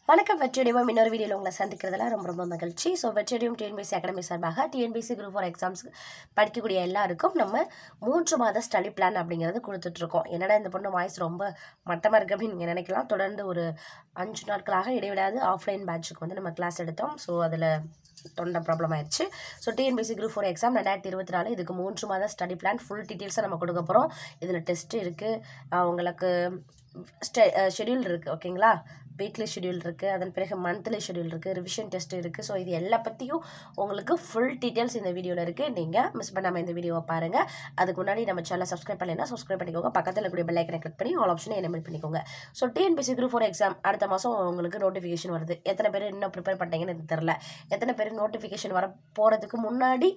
வணக்கம் வெற்றியடிவம் இன்னொரு வீடியோவில் உங்களை சந்திக்கிறதுல ரொம்ப ரொம்ப மகிழ்ச்சி ஸோ வெற்றியடிவம் டிஎன்பிசி அகாடமி சார்பாக டிஎன்பிசி குரூப் ஃபார் எக்ஸாம்ஸ் படிக்கக்கூடிய எல்லாருக்கும் நம்ம மூன்று மாத ஸ்டடி பிளான் அப்படிங்கிறது கொடுத்துட்ருக்கோம் என்னடா இந்த பொண்ணு வாய்ஸ் ரொம்ப மட்டமாக இருக்குது அப்படின்னு நீங்கள் நினைக்கலாம் தொடர்ந்து ஒரு அஞ்சு நாட்களாக இடைவிடாது ஆஃப்லைன் பேட்சுக்கு வந்து நம்ம கிளாஸ் எடுத்தோம் ஸோ அதில் தொண்டை ப்ராப்ளம் ஆயிடுச்சு so TNPSC group four exam ரெண்டாயிரத்தி இருபத்தி நாலு இதுக்கு மூன்று மாத ஸ்டடி பிளான் ஃபுல் டீட்டெயில்ஸை நம்ம கொடுக்க போகிறோம் இதில் டெஸ்ட் இருக்குது உங்களுக்கு ஸ்டெ ஷெடியூல் இருக்குது ஓகேங்களா வீக்லி ஷெடியூல் இருக்குது அதன் பிறகு மந்த்லி ஷெடியூல் இருக்குது ரிவிஷன் டெஸ்ட் இருக்குது ஸோ இது எல்லா பற்றியும் உங்களுக்கு ஃபுல் டீட்டெயில்ஸ் இந்த வீடியோவில் இருக்குது நீங்கள் மிஸ் பண்ணாமல் இந்த வீடியோவை பாருங்கள் அதுக்கு முன்னாடி நம்ம சேனல் சப்ஸ்கிரைப் பண்ணலைன்னா சப்ஸ்கிரைப் பண்ணிக்கோங்க பக்கத்தில் இருக்கக்கூடிய பெல் ஐக்கனை கிளிக் பண்ணி ஆல் ஆப்ஷனை எனபிள் பண்ணிக்கோங்க so TNPSC group four exam அடுத்த மாதம் உங்களுக்கு நோட்டிஃபிகேஷன் வருது எத்தனை பேர் இன்னும் ப்ரிப்பேர் பண்ணிட்டீங்கன்னு எனக்கு தெரில எத்தனை பேர் நோட்டிஃபிகேஷன் வர போகிறதுக்கு முன்னாடி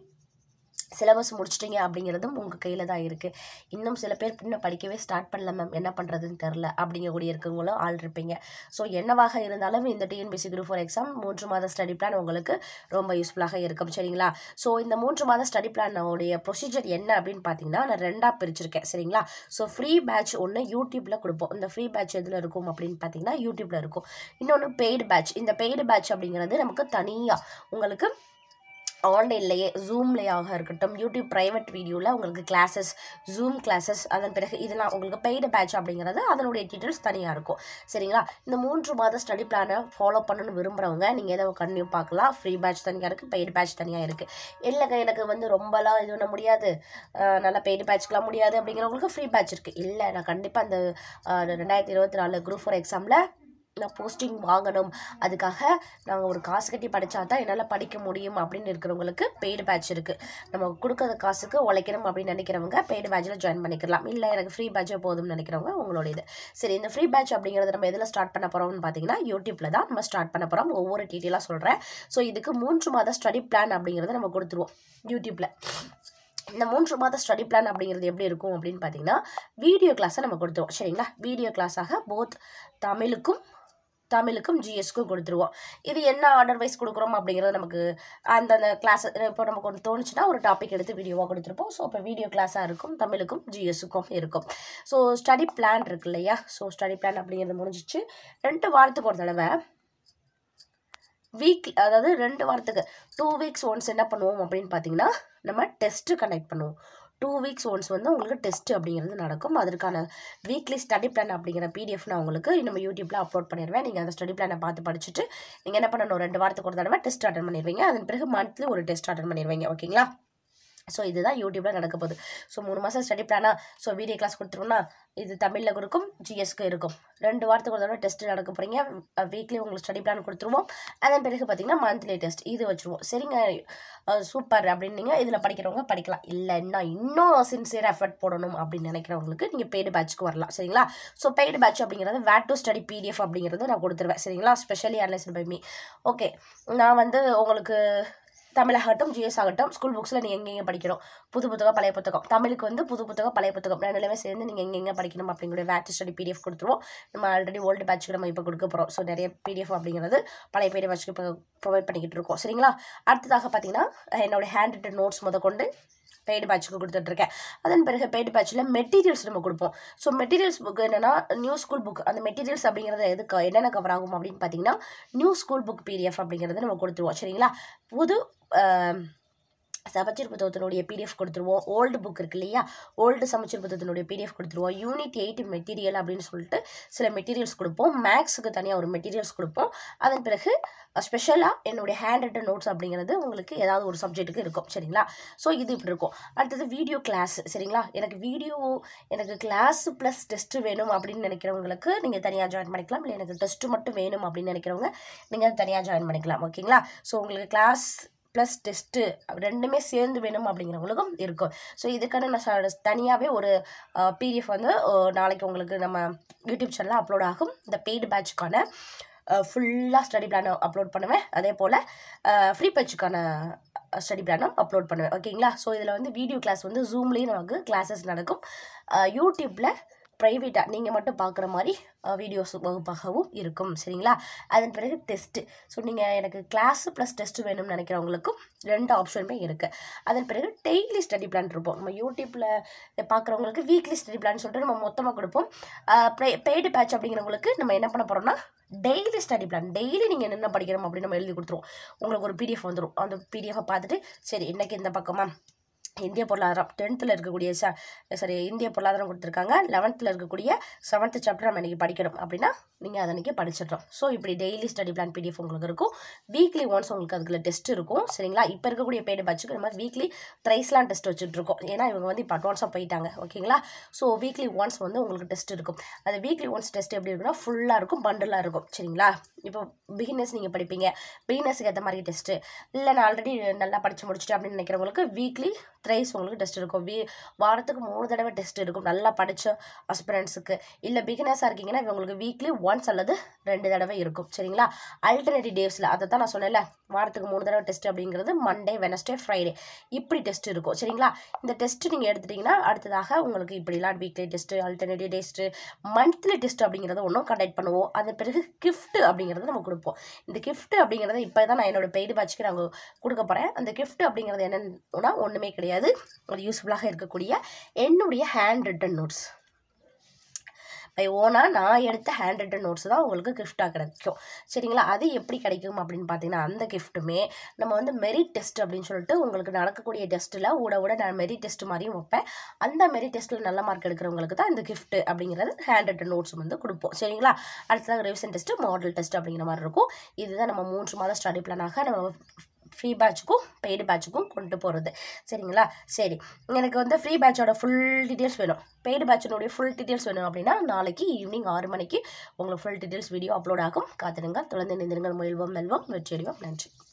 சிலபஸ் முடிச்சிட்டிங்க அப்படிங்கிறதும் உங்கள் கையில் தான் இருக்குது இன்னும் சில பேர் இன்னும் படிக்கவே ஸ்டார்ட் பண்ணல மேம் என்ன பண்ணுறதுன்னு தெரில அப்படிங்கக்கூடிய இருக்கவங்களும் ஆள் இருப்பீங்க ஸோ என்னவாக இருந்தாலும் இந்த டிஎன்பிசி குரூப் ஃபோர் எக்ஸாம் மூன்று மாத ஸ்டடி பிளான் உங்களுக்கு ரொம்ப யூஸ்ஃபுல்லாக இருக்கும் சரிங்களா ஸோ இந்த மூன்று மாத ஸ்டடி பிளானோடைய ப்ரொசீஜர் என்ன அப்படின்னு பார்த்தீங்கன்னா நான் ரெண்டாக பிரிச்சிருக்கேன் சரிங்களா ஸோ ஃப்ரீ பேட்ச் ஒன்று யூடியூப்பில் கொடுப்போம் இந்த ஃப்ரீ பேட்ச் எதில் இருக்கும் அப்படின்னு பார்த்தீங்கன்னா யூடியூப்பில் இருக்கும் இன்னொன்று பெய்டு பேட்ச் இந்த பெய்டு பேட்ச் அப்படிங்கிறது நமக்கு தனியாக உங்களுக்கு ஆன்லைன்லேயே ஜூம்லேயாக இருக்கட்டும் யூடியூப் ப்ரைவேட் வீடியோவில் உங்களுக்கு கிளாஸஸ் ஜூம் கிளாஸஸ் அதன் பிறகு இதெல்லாம் உங்களுக்கு பெய்டு பேட்ச் அப்படிங்கிறது அதனுடைய டீட்டெயில்ஸ் தனியாக இருக்கும் சரிங்களா இந்த மூன்று மாத ஸ்டடி பிளானை ஃபாலோ பண்ணணும்னு விரும்புகிறவங்க நீங்கள் எதை கண்டினியூ பார்க்கலாம் ஃப்ரீ பேட்ச் தனியாக இருக்குது பெய்டு பேட்ச் தனியாக இருக்குது இல்லைங்க எனக்கு வந்து ரொம்பலாம் இது பண்ண முடியாது அஹ் நல்லா பெய்டு பேட்ச்க்கெலாம் முடியாது அப்படிங்கிறவங்களுக்கு ஃப்ரீ பேட்ச் இருக்குது இல்லை நான் கண்டிப்பாக அந்த அஹ், ரெண்டாயிரத்தி இருபத்தி நாலு குரூப் ஃபோர் எக்ஸாமில் நான் போஸ்டிங் வாங்கணும் அதுக்காக நாங்கள் ஒரு காசு கட்டி படித்தா தான் என்னால் படிக்க முடியும் அப்படின்னு இருக்கிறவங்களுக்கு பெய்டு பேட்ச் இருக்குது நம்ம கொடுக்குற காசுக்கு உழைக்கணும் அப்படின்னு நினைக்கிறவங்க பெய்டு பேட்சில் ஜாயின் பண்ணிக்கலாம் இல்லை எனக்கு ஃப்ரீ பேட்சே போதும்னு நினைக்கிறவங்க உங்களோட இது சரி இந்த ஃப்ரீ பேட்ச் அப்படிங்கிறத நம்ம எதில் ஸ்டார்ட் பண்ண போகிறோம்னு பார்த்தீங்கன்னா யூடியூப்பில் தான் நம்ம ஸ்டார்ட் பண்ண போகிறோம் ஒவ்வொரு டீட்டெயிலாக சொல்கிறேன் ஸோ இதுக்கு மூன்று மாத ஸ்டடி பிளான் அப்படிங்கிறத நம்ம கொடுத்துருவோம் யூடியூப்பில் இந்த மூன்று மாத ஸ்டடி பிளான் அப்படிங்கிறது எப்படி இருக்கும் அப்படின்னு பார்த்தீங்கன்னா வீடியோ கிளாஸை நம்ம கொடுத்துருவோம் சரிங்களா வீடியோ கிளாஸாக போத் தமிழுக்கும் தமிழுக்கும் ஜிஎஸ்க்கும் கொடுத்துருவோம் இது என்ன ஆர்டர் வைஸ் கொடுக்குறோம் அப்படிங்கிறது நமக்கு அந்தந்த கிளாஸ் இப்போ நமக்கு ஒன்று தோணுச்சுன்னா ஒரு டாபிக் எடுத்து வீடியோவாக கொடுத்துருப்போம் ஸோ இப்போ வீடியோ கிளாஸாக இருக்கும் தமிழுக்கும் ஜிஎஸ்ஸுக்கும் இருக்கும் ஸோ ஸ்டடி பிளான் இருக்கு இல்லையா ஸோ ஸ்டடி பிளான் அப்படிங்கிறது முடிஞ்சிச்சு ரெண்டு வாரத்துக்கு ஒரு தடவை வீக் அதாவது ரெண்டு வாரத்துக்கு டூ வீக்ஸ் ஒன்ஸ் என்ன பண்ணுவோம் அப்படின்னு பார்த்தீங்கன்னா நம்ம டெஸ்ட்டு கனெக்ட் பண்ணுவோம் டூ வீக்ஸ் ஒன்ஸ் வந்து உங்களுக்கு டெஸ்ட் அப்படிங்கிறது நடக்கும் அதற்கான வீக்லி ஸ்டடி பிளான் அப்படிங்கிற பிடிஎஃப் நான் உங்களுக்கு நம்ம யூடியூப்பில் அப்லோட் பண்ணிடுவேன் நீங்கள் அந்த ஸ்டடி பிளானை பார்த்து படிச்சுட்டு நீங்கள் என்ன பண்ணணும் ரெண்டு வாரத்துக்கு ஒரு தடவை டெஸ்ட் அட்டன் பண்ணிடுவீங்க அதன் பிறகு மந்த்லி ஒரு டெஸ்ட் அட்டன் பண்ணிடுவீங்க ஓகேங்களா ஸோ இதுதான் யூடியூப்பில் நடக்க போகுது ஸோ மூணு மாதம் ஸ்டடி பிளானா ஸோ வீடியோ கிளாஸ் கொடுத்துருவோம்னா இது தமிழில் இருக்கும் ஜிஎஸ்க்கு இருக்கும் ரெண்டு வாரத்துக்கு ஒரு தடவை டெஸ்ட் நடக்க போகிறீங்க வீக்லி உங்களுக்கு ஸ்டடி பிளான் கொடுத்துருவோம் அதன் பிறகு பார்த்தீங்கன்னா மந்த்லி டெஸ்ட் இது வச்சுருவோம் சரிங்க சூப்பர் அப்படின்னு நீங்கள் இதில் படிக்கிறவங்க படிக்கலாம் இல்லை இன்னும் இன்னும் சின்சியர் எஃபர்ட் போடணும் அப்படின்னு நினைக்கிறவங்களுக்கு நீங்கள் பெய்டு பேட்ச்க்கு வரலாம் சரிங்களா ஸோ பெய்டு பேட்ச் அப்படிங்கிறது வேட் டு ஸ்டடி பிடிஎஃப் அப்படிங்கிறது நான் கொடுத்துருவேன் சரிங்களா specially analysed by me okay நான் வந்து உங்களுக்கு தமிழாகட்டும் ஜிஎஸ் ஆகட்டும் ஸ்கூல் புக்ஸில் நீங்கள் எங்கெங்கே படிக்கணும் புது புத்தகம் பழைய புத்தகம் தமிழுக்கு வந்து புது புத்தகம் பழைய புத்தகம் ரெண்டுலேயுமே சேர்ந்து நீங்கள் எங்கெங்கே படிக்கணும் அப்படிங்கிற வேட் ஸ்டடி பிடிஎஃப் கொடுத்துருவோம் நம்ம ஆல்ரெடி ஓல்டு பேட்சுக்கு நம்ம இப்போ கொடுக்க போகிறோம் ஸோ நிறைய பிடிஎஃப் அப்படிங்கிறது பழைய பிடிஎஃப் பேட்சுக்கு இப்போ ப்ரொவைட் பண்ணிக்கிட்டு இருக்கோம் சரிங்களா அடுத்ததாக பார்த்தீங்கன்னா என்னோட ஹேண்ட் ரிட்டன் நோட்ஸ் முத கொண்டு பெய்டு பேட்சுக்கு கொடுத்துட்ருக்கேன் அதன் பிறகு பெய்டு பேட்சில் மெட்டீரியல்ஸ் நம்ம கொடுப்போம் ஸோ மெட்டீரியல்ஸ் புக் என்னென்னா நியூ ஸ்கூல் புக் அந்த மெட்டீரியல்ஸ் அப்படிங்கிறது எதுக்கு என்னென்ன கவர் ஆகும் அப்படின்னு பார்த்தீங்கன்னா நியூ ஸ்கூல் புக் பிடிஎஃப் அப்படிங்கிறது நம்ம கொடுத்துருவோம் சரிங்களா புது ஆம், சமச்சீர் புத்தகத்தினுடைய பிடிஎஃப் கொடுத்துருவோம் ஓல்டு புக் இருக்கு இல்லையா ஓல்டு சமச்சீர் புத்தகத்தினுடைய பிடிஎஃப் கொடுத்துருவோம் யூனிட் எயிட் மெட்டீரியல் அப்படின்னு சொல்லிட்டு சில மெட்டீரியல்ஸ் கொடுப்போம் மேக்ஸுக்கு தனியாக ஒரு மெட்டீரியல்ஸ் கொடுப்போம் அதன் பிறகு ஸ்பெஷலாக என்னுடைய ஹேண்ட் ரிட்டன் நோட்ஸ் அப்படிங்கிறது உங்களுக்கு ஏதாவது ஒரு சப்ஜெக்ட்டுக்கு இருக்கும் சரிங்களா ஸோ இது இப்படி இருக்கும் அடுத்தது வீடியோ கிளாஸ் சரிங்களா எனக்கு வீடியோ எனக்கு கிளாஸ் ப்ளஸ் டெஸ்ட்டு வேணும் அப்படின்னு நினைக்கிறவங்களுக்கு நீங்கள் தனியாக ஜாயின் பண்ணிக்கலாம் இல்லை எனக்கு டெஸ்ட்டு மட்டும் வேணும் அப்படின்னு நினைக்கிறவங்க நீங்கள் தனியாக ஜாயின் பண்ணிக்கலாம் ஓகேங்களா ஸோ உங்களுக்கு கிளாஸ் ப்ளஸ் டெஸ்ட்டு ரெண்டுமே சேர்ந்து வேணும் அப்படிங்கிறவங்களுக்கும் இருக்கும் ஸோ இதுக்கான நான் தனியாகவே ஒரு பிடிஎஃப் வந்து அஹ், நாளைக்கு உங்களுக்கு நம்ம யூடியூப் சேனலில் அப்லோட் ஆகும் இந்த பெய்டு பேட்சுக்கான ஃபுல்லாக ஸ்டடி பிளானை அப்லோட் பண்ணுவேன் அதே போல் ஃப்ரீ பேட்சுக்கான ஸ்டடி பிளானும் அப்லோட் பண்ணுவேன் ஓகேங்களா ஸோ இதில் வந்து வீடியோ கிளாஸ் வந்து ஜூம்லேயும் நமக்கு கிளாஸஸ் நடக்கும் யூடியூப்பில் ப்ரைவேட்டாக நீங்கள் மட்டும் பார்க்குற மாதிரி வீடியோஸ் வகுப்பாகவும் இருக்கும் சரிங்களா அதன் பிறகு டெஸ்ட்டு ஸோ நீங்கள் எனக்கு கிளாஸ் ப்ளஸ் டெஸ்ட்டு வேணும்னு நினைக்கிறவங்களுக்கும் ரெண்டு ஆப்ஷனுமே இருக்குது அதன் பிறகு டெய்லி ஸ்டடி பிளான் இருப்போம் நம்ம யூடியூப்பில் பார்க்குறவங்களுக்கு வீக்லி ஸ்டடி பிளான் சொல்லிட்டு நம்ம மொத்தமாக கொடுப்போம் பெய்டு பேட்ச் அப்படிங்கிறவங்களுக்கு நம்ம என்ன பண்ண போகிறோம்னா டெய்லி ஸ்டடி பிளான் டெய்லி நீங்கள் என்னென்ன படிக்கணும் அப்படின்னு நம்ம எழுதி கொடுத்துருவோம் உங்களுக்கு ஒரு பிடிஎஃப் வந்துடும் அந்த பிடிஎஃபை பார்த்துட்டு சரி இன்னைக்கு இந்த பக்கமா இந்திய பொருளாதாரம் டென்த்தில் இருக்கக்கூடிய ச சரி இந்திய பொருளாதாரம் கொடுத்துருக்காங்க லெவன்த்தில் இருக்கக்கூடிய செவன்த் சாப்டர் நம்ம இன்றைக்கி படிக்கணும் அப்படின்னா நீங்கள் அதை அன்றைக்கி படிச்சிடணும் ஸோ இப்படி டெய்லி ஸ்டடி பிளான் பிடிஎஃப் உங்களுக்கு இருக்கும் வீக்லி ஒன்ஸ் உங்களுக்கு அதுக்குள்ள டெஸ்ட் இருக்கும் சரிங்களா இப்போ இருக்கக்கூடிய பேடு பட்சுக்கு நம்ம வீக்லி த்ரைஸ்லாம் டெஸ்ட் வச்சுட்ருக்கோம் ஏன்னா இவங்க வந்து இப்போ அட்வான்ஸாக போயிட்டாங்க ஓகேங்களா ஸோ வீக்லி ஒன்ஸ் வந்து உங்களுக்கு டெஸ்ட் இருக்கும் அந்த வீக்லி ஒன்ஸ் டெஸ்ட் எப்படி இருக்குன்னா ஃபுல்லாக இருக்கும் பண்டலாக இருக்கும் சரிங்களா இப்போ பிகினர்ஸ் நீங்கள் படிப்பீங்க பிகினர்ஸுக்கு ஏற்ற மாதிரி டெஸ்ட்டு இல்லை நான் ஆல்ரெடி நல்லா படித்து முடிச்சிட்டேன் அப்படின்னு நினைக்கிறவங்களுக்கு வீக்லி த்ரைஸ் உங்களுக்கு டெஸ்ட் இருக்கும் வீ வாரத்துக்கு மூணு தடவை டெஸ்ட் இருக்கும் நல்லா படித்த அஸ்பிரண்ட்ஸுக்கு இல்லை பிகினர்ஸாக இருக்கீங்கன்னா உங்களுக்கு வீக்லி ஒன்ஸ் அல்லது ரெண்டு தடவை இருக்கும் சரிங்களா அல்டர்னேட்டிவ் டேஸில் அதை தான் நான் சொன்னேன்ல வாரத்துக்கு மூணு தடவை டெஸ்ட் அப்படிங்கிறது மண்டே வெனஸ்டே ஃப்ரைடே இப்படி டெஸ்ட் இருக்கும் சரிங்களா இந்த டெஸ்ட் நீங்கள் எடுத்துட்டிங்கன்னா அடுத்ததாக உங்களுக்கு இப்படிலாம் weekly test alternative test monthly test அப்படிங்கிறத ஒன்றும் கண்டக்ட் பண்ணுவோம் அது பிறகு gift அப்படிங்கிறத நம்ம கொடுப்போம் இந்த gift அப்படிங்கிறத இப்போ தான் நான் என்னோட பெய்டு பேட்ச்க்கு நாங்கள் கொடுக்க போகிறேன் அந்த gift அப்படிங்கிறது என்னன்னா ஒன்றுமே கிடையாது ஒரு யூஸ்ஃபுல்லாக இருக்கக்கூடிய என்னுடைய ஹேண்ட் ரிட்டன் நோட்ஸ் பை ஓனாக நான் எடுத்த ஹேண்ட் ரிட்டன் நோட்ஸ் தான் உங்களுக்கு கிஃப்டாக கிடைக்கும் சரிங்களா அது எப்படி கிடைக்கும் அப்படின்னு பார்த்தீங்கன்னா அந்த கிஃப்ட்டுமே நம்ம வந்து மெரிட் டெஸ்ட் அப்படின்னு சொல்லிட்டு உங்களுக்கு நடக்கக்கூடிய டெஸ்ட்டில் ஊட ஊட நான் மெரிட் டெஸ்ட் மாதிரியும் வைப்பேன் அந்த மெரிட் டெஸ்ட்டில் நல்ல மார்க் எடுக்கிறவங்களுக்கு தான் இந்த gift அப்படிங்கிறது ஹேண்ட் ரிட்டன் நோட்ஸ் வந்து கொடுப்போம் சரிங்களா அடுத்ததாக ரிவிஷன் டெஸ்ட்டு மாடல் டெஸ்ட் அப்படிங்கிற மாதிரி இருக்கும் இதுதான் நம்ம மூன்று மாதம் ஸ்டடி பிளானாக நம்ம ஃப்ரீ பேட்சுக்கும் பெய்டு பேட்சுக்கும் கொண்டு போகிறது சரிங்களா சரி எனக்கு வந்து ஃப்ரீ பேட்சோட ஃபுல் டீட்டெயில்ஸ் வேணும் பெய்டு பேட்சினுடைய ஃபுல் டீட்டெயில்ஸ் வேணும் அப்படின்னா நாளைக்கு ஈவினிங் ஆறு மணிக்கு உங்களுக்கு ஃபுல் டீட்டெயில்ஸ் வீடியோ அப்லோட் ஆகும் காத்திருங்க தொடர்ந்து இணைந்திருங்கள் முயல்வோம் மெல்வோம் வெற்றியடைவோம் நன்றி